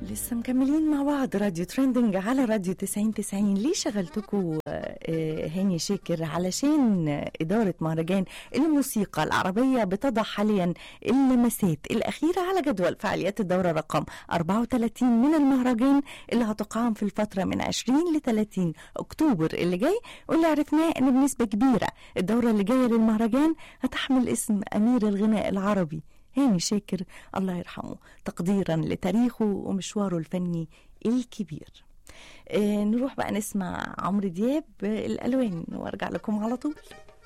لسه مكملين مع بعض راديو ترندنج على راديو 90 90 ليه شغلتكم هاني شاكر علشان إدارة مهرجان الموسيقى العربية بتضع حاليا اللمسات الأخيرة على جدول فعاليات الدورة رقم 34 من المهرجان اللي هتقام في الفترة من 20 ل 30 أكتوبر اللي جاي واللي عرفناه إن بنسبة كبيرة الدورة اللي جاية للمهرجان هتحمل اسم أمير الغناء العربي هاني شاكر الله يرحمه تقديرا لتاريخه ومشواره الفني الكبير آه نروح بقى نسمع عمرو دياب الألوان وارجع لكم على طول